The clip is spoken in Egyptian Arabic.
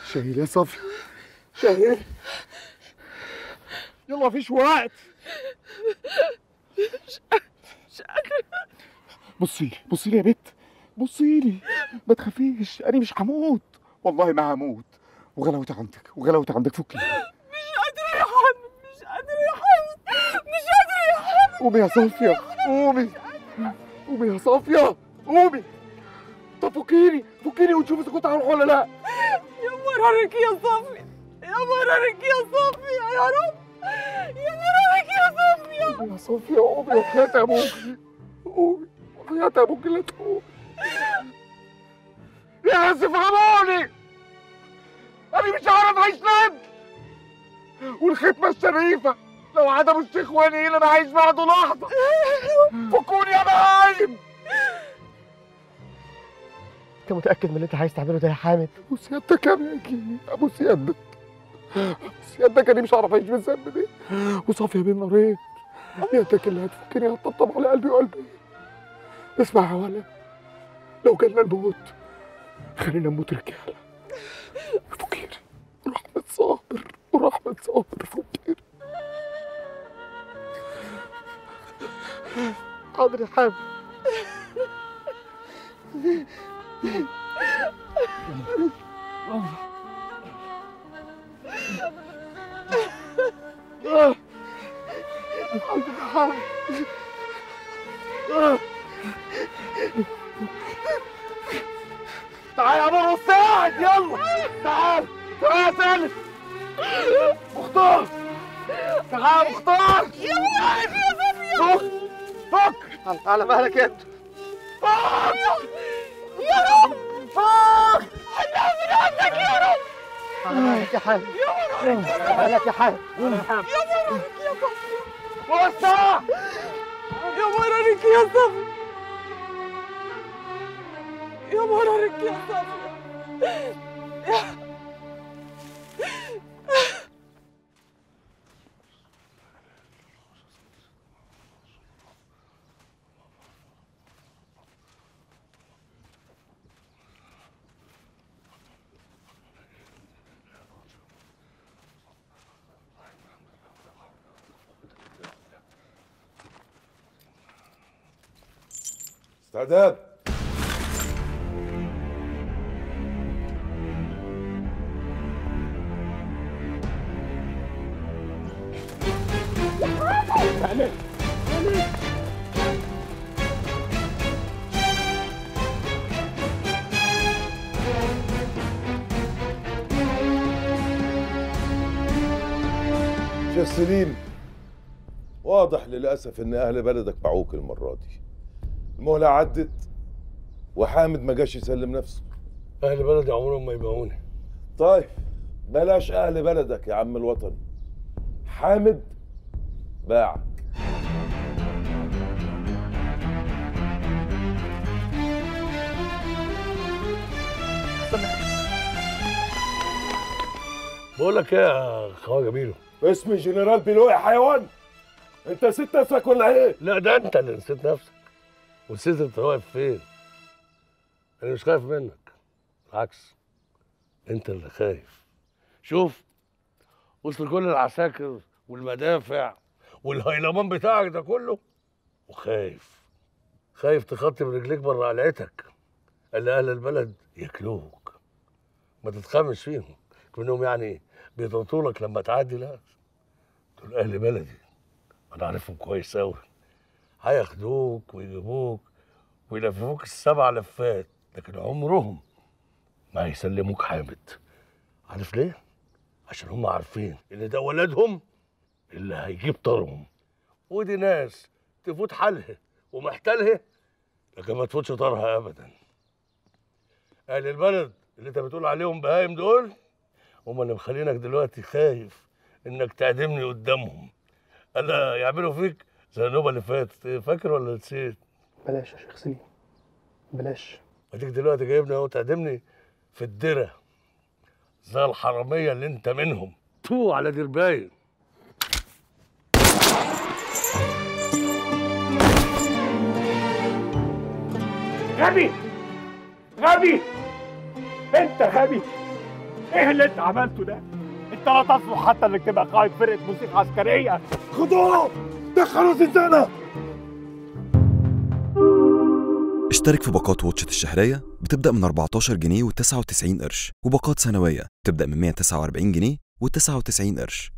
شاهين يا صافي شاهين يلا مفيش وقت مش قادرة بصي لي بصي لي يا بت بصي لي ما تخافيش انا مش هموت والله ما هموت وغلاوتي عندك وغلاوتي عندك فكي مش قادرة يا حامد مش قادرة يا حامد مش قادرة يا حامد قومي يا صافية قومي قومي يا صافية قومي طب فكيني فكيني ونشوف اذا كنت هروح ولا لا يا مرارك يا صافي يا مرارك يا صافي يا رب يا مرارك يا صافي قومي يا صافية قومي وحياة ابوكي قومي وحياة ابوكي لا تقومي يا ناس افهموني انا مش هعرف اعيش ند والختمة الشريفة لو عدم الشيخ ونيل انا عايش بعده لحظة فكوني يا بهايم انت متاكد من اللي انت عايز تعمله ده يا حامد ابو سيادتك يا راجل ابو سيادتك ابو سيادتك انا مش هعرف اعيش بالذنب ده وصافيه بين نارين سيادتك اللي هتفكني هتطبطب على قلبي وقلبي اسمع يا ولد لو جالنا الموت خلينا نموت رجاله فكيري ورحمة صابر ورحمة صابر فكيري حاضر يا حامد تعال يا ابو مساعد يلا تعال تعال يا سالم مختار تعال يا مختار يا مرارك يا صافي فك فك على مهلك انت فك يا رب فك حلها من عندك يا رب على مهلك يا حامد يا مرارك على مهلك يا حامد يا مرارك يا صافي وسع يا مرارك يا صافي يا مرارك يا صافي استعداد شيخ سليم واضح للأسف إن أهل بلدك باعوك المرة دي المهلة عدت وحامد ما جاش يسلم نفسه اهل بلدي عمرهم ما يبيعوني طيب بلاش أهل بلدك يا عم الوطن حامد باعك بقول لك ايه يا خواجه بيلو اسمي جنرال بيلو يا حيوان انت نسيت نفسك ولا ايه؟ لا ده انت اللي نسيت نفسك ونسيت انت واقف فين انا مش خايف منك بالعكس انت اللي خايف شوف وسط كل العساكر والمدافع والهيلمان بتاعك ده كله وخايف خايف تخطي برجليك بره قلعتك اللي اهل البلد ياكلوك ما تتخمش فيهم كونهم يعني بيطوطولك لما تعدي لا دول اهل بلدي انا عارفهم كويس قوي هياخدوك ويجيبوك ويلففوك السبع لفات لكن عمرهم ما هيسلموك حامد عارف ليه؟ عشان هم عارفين ان ده ولادهم اللي هيجيب طارهم ودي ناس تفوت حالها ومحتالها لكن ما تفوتش طارها ابدا اهل البلد اللي انت بتقول عليهم بهايم دول هم اللي مخلينك دلوقتي خايف انك تعدمني قدامهم الا يعملوا فيك زي النوبه اللي فاتت فاكر ولا نسيت بلاش يا شيخ سليم بلاش اديك دلوقتي جايبني اهو تعدمني في الدره زي الحراميه اللي انت منهم تو على ديرباين غبي غبي انت غبي ايه اللي انت عملته ده؟ انت لا تصلح حتى انك تبقى قائد فرقه موسيقى عسكريه خدوه دخلوا زنزانة اشترك في باقات واتشت الشهرية بتبدأ من 14 جنيه و99 قرش وباقات سنوية بتبدأ من 149 جنيه و99 قرش